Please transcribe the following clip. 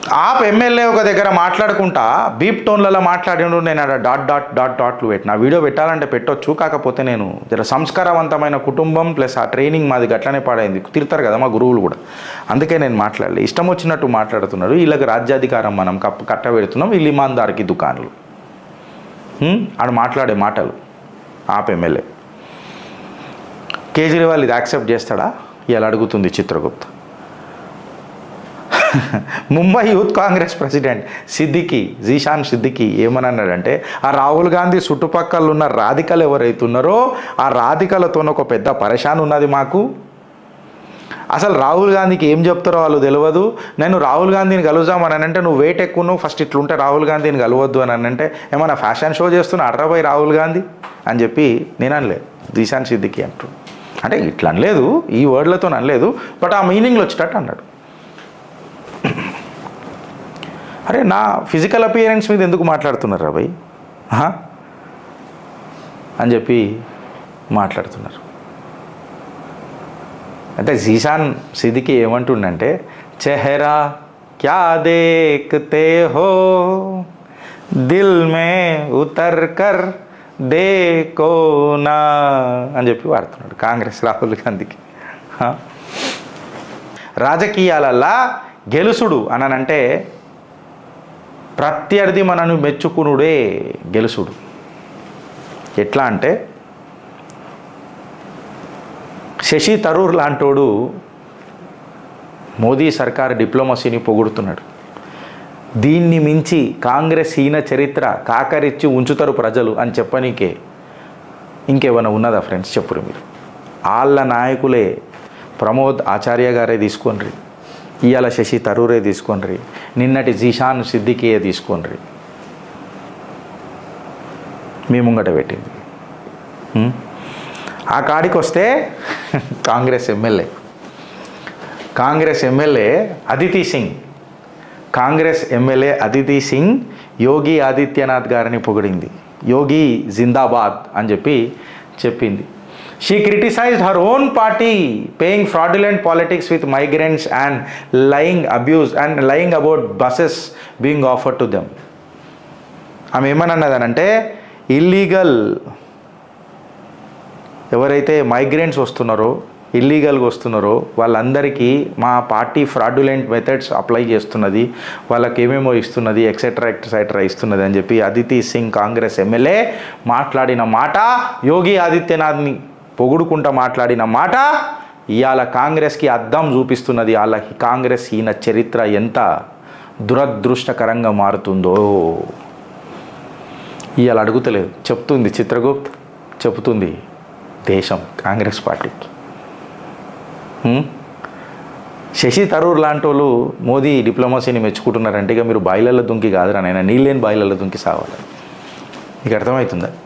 ఆప్ MLA ఒక దగ్గర మాట్లాడుకుంటా బీప్ టోన్లలో మాట్లాడిండు నేను ఆడ డాట్ డాట్ డాట్ డాట్లు పెట్టిన వీడియో పెట్టాలంటే పెట్టొచ్చు కాకపోతే నేను జర సంస్కారవంతమైన కుటుంబం ప్లస్ ఆ ట్రైనింగ్ మాది గట్లనే పాడైంది తిడతారు కదా మా గురువులు కూడా అందుకే నేను మాట్లాడలే ఇష్టం వచ్చినట్టు మాట్లాడుతున్నారు వీళ్ళకి రాజ్యాధికారం మనం కప్ప కట్టబెడుతున్నాం వీళ్ళు ఇమాందార్కి దుకాణాలు హ్మ్? ఆడ మాట్లాడే మాటలు ఆప్ ఎమ్మెల్యే కేజ్రీవాల్ ఇది యాక్సెప్ట్ చేస్తాడా ఇలా అడుగుతుంది చిత్రగుప్త ముంబై యూత్ కాంగ్రెస్ ప్రెసిడెంట్ సిద్దికి జీషాన్ సిద్దికి ఏమని అన్నాడంటే ఆ రాహుల్ గాంధీ చుట్టుపక్కల ఉన్న రాధికలు ఎవరైతే ఉన్నారో ఆ రాధికలతో ఒక పెద్ద పరేషాన్ ఉన్నది మాకు అసలు రాహుల్ గాంధీకి ఏం చెప్తారో వాళ్ళు తెలియదు నేను రాహుల్ గాంధీని కలుద్దామని అంటే నువ్వు వెయిట్ ఎక్కువ నువ్వు ఫస్ట్ ఇట్లుంటే రాహుల్ గాంధీని కలవద్దు అని అంటే ఏమైనా ఫ్యాషన్ షో చేస్తున్నా అడ్రబై రాహుల్ గాంధీ అని చెప్పి నేను అనలే జీషాన్ సిద్దికి అంటూ అంటే ఇట్లా అనలేదు ఈ వర్డ్లతో అనలేదు బట్ ఆ మీనింగ్లో వచ్చేటట్టు అన్నాడు అరే నా ఫిజికల్ అపియరెన్స్ మీద ఎందుకు మాట్లాడుతున్నారు రాబాయ్ అని చెప్పి మాట్లాడుతున్నారు అంటే జీషాన్ సిద్దికి ఏమంటుండంటే చెహరా క్యా దేఖతే హో దిల్ మే ఉతర్ కర్ దేకో నా అని చెప్పి వాడుతున్నాడు కాంగ్రెస్ రాహుల్ గాంధీకి హా? రాజకీయాలల్లా గెలుసుడు అనంటే ప్రత్యర్థి మనను మెచ్చుకునుడే గెలుసుడు ఎట్లా అంటే శశి తరూర్ లాంటోడు మోదీ సర్కార్ డిప్లొమసీని పొగుడుతున్నాడు దీన్ని మించి కాంగ్రెస్ హీన చరిత్ర కాకరిచ్చి ఉంచుతారు ప్రజలు అని చెప్పనీకే ఇంకేమైనా ఉన్నదా ఫ్రెండ్స్ చెప్పురు మీరు వాళ్ళ నాయకులే ప్రమోద్ ఆచార్య గారే తీసుకోండి ఇవాళ శశి తరూరే తీసుకోండి నిన్నటి జీషాన్ సిద్దికియే తీసుకోండి మీ ముంగట పెట్టింది ఉం? ఆ కాడికి వస్తే Congress MLA Congress MLA Aditi Singh Congress MLA Aditi Singh Yogi Adityanath గారిని పొగిడింది యోగి జిందాబాద్ అని చెప్పి చెప్పింది she criticised her own party paying fraudulent politics with migrants and lying abuse and lying about buses being offer to them ఆమె ఏమని అన్నదనంటే ఇల్లీగల్ ఎవరైతే మైగ్రెంట్స్ వస్తున్నారో ఇల్లీగల్గా వస్తున్నారో వాళ్ళందరికీ మా పార్టీ ఫ్రాడ్యులెంట్ మెథడ్స్ అప్లై చేస్తున్నది వాళ్ళకి ఏమేమో ఇస్తున్నది ఎక్సెట్రా ఎక్సెట్రా ఇస్తున్నది అని చెప్పి అదితి సింగ్ కాంగ్రెస్ ఎమ్మెల్యే మాట్లాడిన మాట యోగి ఆదిత్యనాథ్ని పొగుడుకుంటా మాట్లాడిన మాట ఇవాళ కాంగ్రెస్కి అద్దం చూపిస్తున్నది వాళ్ళ కాంగ్రెస్ ఈయన చరిత్ర ఎంత దురదృష్టకరంగా మారుతుందో ఇవాళ అడుగుతలేదు చెప్తుంది చిత్రగుప్త్ చెప్తుంది దేశం కాంగ్రెస్ పార్టీకి హ్మ్? శశి తరూర్ లాంటి వాళ్ళు మోదీ డిప్లొమసీని మెచ్చుకుంటున్నారంటే ఇక మీరు బాయిలల్లో దుంకి కాదురా నాయన నీళ్ళేని బాయిలల్లో దుంకి సావాలి మీకు అర్థమవుతుందా